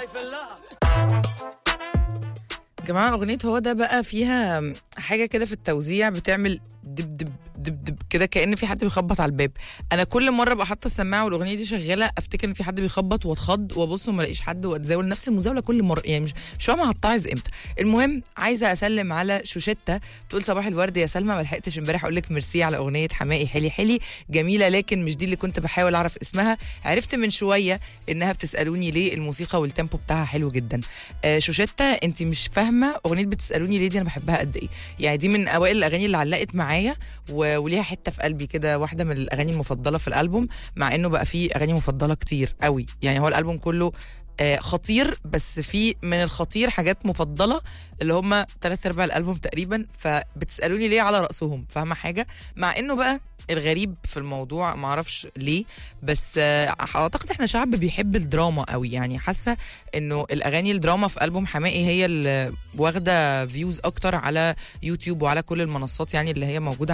جماعة أغنية هو ده بقى فيها حاجة كده في التوزيع بتعمل دب دب دب دب كده كأن في حد بيخبط على الباب أنا كل مرة بقى حاطة السماعة والأغنية دي شغالة أفتكر إن في حد بيخبط وأتخض وأبص وما الاقيش حد وأتزاول نفس المزاولة كل مرة يعني مش مش فاهمة هتعظ إمتى المهم عايزة أسلم على شوشتة تقول صباح الورد يا سلمى ما لحقتش امبارح أقول لك ميرسي على أغنية حمائي حلي حلي جميلة لكن مش دي اللي كنت بحاول أعرف اسمها عرفت من شوية إنها بتسألوني ليه الموسيقى والتيمبو بتاعها حلو جدا آه شوشتة أنت مش فاهمة أغنية بتسألوني ليه دي أنا بحبها قد إيه يعني دي من أوائل الأغاني اللي علقت معايا و- وليها حته في قلبي كده واحده من الاغاني المفضله في الالبوم مع انه بقى فيه اغاني مفضله كتير قوي يعني هو الالبوم كله آه، خطير بس في من الخطير حاجات مفضله اللي هم ثلاث ارباع الالبوم تقريبا فبتسالوني ليه على راسهم فاهمه حاجه مع انه بقى الغريب في الموضوع معرفش ليه بس آه، اعتقد احنا شعب بيحب الدراما قوي يعني حاسه انه الاغاني الدراما في البوم حمائي هي اللي واخده فيوز اكتر على يوتيوب وعلى كل المنصات يعني اللي هي موجوده